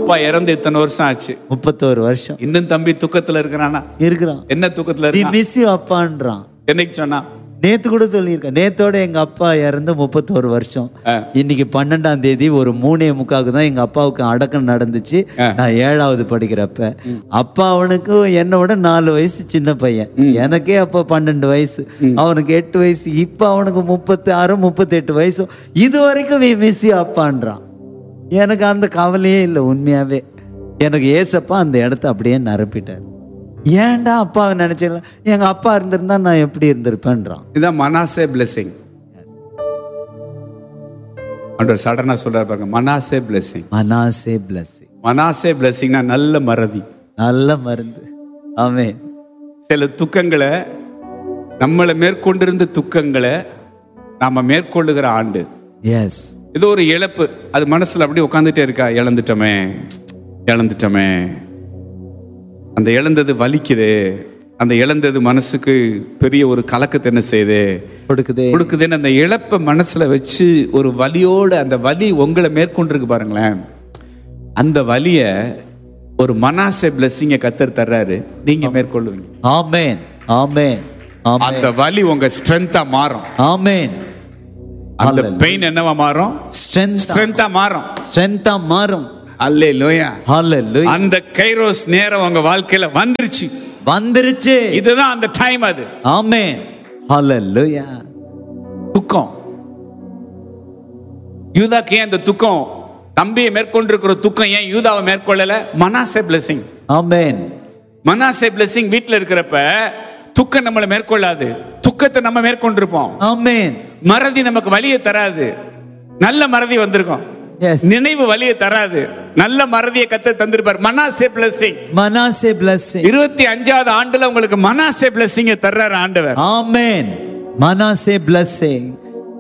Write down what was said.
அப்பா இறந்து இத்தனை வருஷம் ஆச்சு முப்பத்தோரு வருஷம் இன்னும் தம்பி துக்கத்துல இருக்கிறானா இருக்கிறான் என்ன துக்கத்துல தி இருக்கான் மிஸ் யூ அப்பான்றான் என்னைக்கு சொன்னா நேத்து கூட சொல்லியிருக்கேன் நேத்தோட எங்க அப்பா இறந்து முப்பத்தோரு வருஷம் ஆ. இன்னைக்கு பன்னெண்டாம் தேதி ஒரு மூணே முக்காவுக்கு தான் எங்க அப்பாவுக்கு அடக்கம் நடந்துச்சு ஆ. நான் ஏழாவது படிக்கிறப்ப அப்பா அவனுக்கு என்னை விட நாலு வயசு சின்ன பையன் எனக்கே அப்ப பன்னெண்டு வயசு அவனுக்கு எட்டு வயசு இப்ப அவனுக்கு முப்பத்தி ஆறு முப்பத்தெட்டு வயசு இது வரைக்கும் நீ மிஸ் அப்பான்றான் எனக்கு அந்த கவலையே இல்லை உண்மையாவே எனக்கு ஏசப்பா அந்த இடத்த அப்படியே நிரப்பிட்டார் ஏன்டா அப்பாவை நினைச்சல எங்க அப்பா இருந்திருந்தா நான் எப்படி இருந்திருப்பேன்றான் இதான் மனாசே பிளெஸிங் ஆண்டவர் சடனா சொல்றாரு பாருங்க Manasseh blessing Manasseh blessing Manasseh பிளெஸிங்னா நல்ல மறதி நல்ல மருந்து ஆமே சில துக்கங்களை நம்மளை மேற்கொண்டிருந்த துக்கங்களை நாம மேற்கொள்ளுகிற ஆண்டு எஸ் ஏதோ ஒரு இழப்பு அது மனசுல அப்படியே உட்காந்துட்டே இருக்கா இழந்துட்டோமே இழந்துட்டோமே அந்த இழந்தது வலிக்குது அந்த இழந்தது மனசுக்கு பெரிய ஒரு கலக்கத்தை என்ன செய்யுது கொடுக்குதே கொடுக்குதுன்னு அந்த இழப்பை மனசுல வச்சு ஒரு வலியோட அந்த வலி உங்களை மேற்கொண்டிருக்கு பாருங்களேன் அந்த வலிய ஒரு மனாசே பிளஸ்ஸிங்க கத்தர் தர்றாரு நீங்க மேற்கொள்ளுவீங்க ஆமேன் ஆமேன் ஆமேன் அந்த வலி உங்க ஸ்ட்ரென்த்தா மாறும் ஆமேன் அந்த பெயின் என்னவா மாறும் ஸ்ட்ரென்த் ஸ்ட்ரென்த்தா மாறும் ஸ்ட்ரென்த்தா மாறும் அல்லே லோயா ஹalleluya அந்த கைரோஸ் நேரம் உங்க வாழ்க்கையில வந்துருச்சு வந்துருச்சு இதுதான் அந்த டைம் அது ஆமேன் ஹalleluya துக்கம் யூதாக்கு ஏன் அந்த துக்கம் தம்பியை மேற்கொண்டிருக்கிற துக்கம் ஏன் யூதாவை மேற்கொள்ளல Manasseh blessing amen Manasseh blessing வீட்ல இருக்கிறப்ப துக்கம் நம்மளை மேற்கொள்ளாது துக்கத்தை நம்ம மேற்கொண்டிருப்போம் ஆமேன் மறதி நமக்கு வலியை தராது நல்ல மறதி வந்திருக்கும் எஸ் நினைவு வலியை தராது நல்ல மறதியை கத்த தந்திருப்பார் மனாசே பிளஸிங் மனாசே பிளஸ்ஸிங் இருபத்தி அஞ்சாவது ஆண்டுல உங்களுக்கு மனாசே பிளஸிங்க தர்றாரு ஆண்டவர் ஆமேன் மனாசே பிளஸ்ஸிங்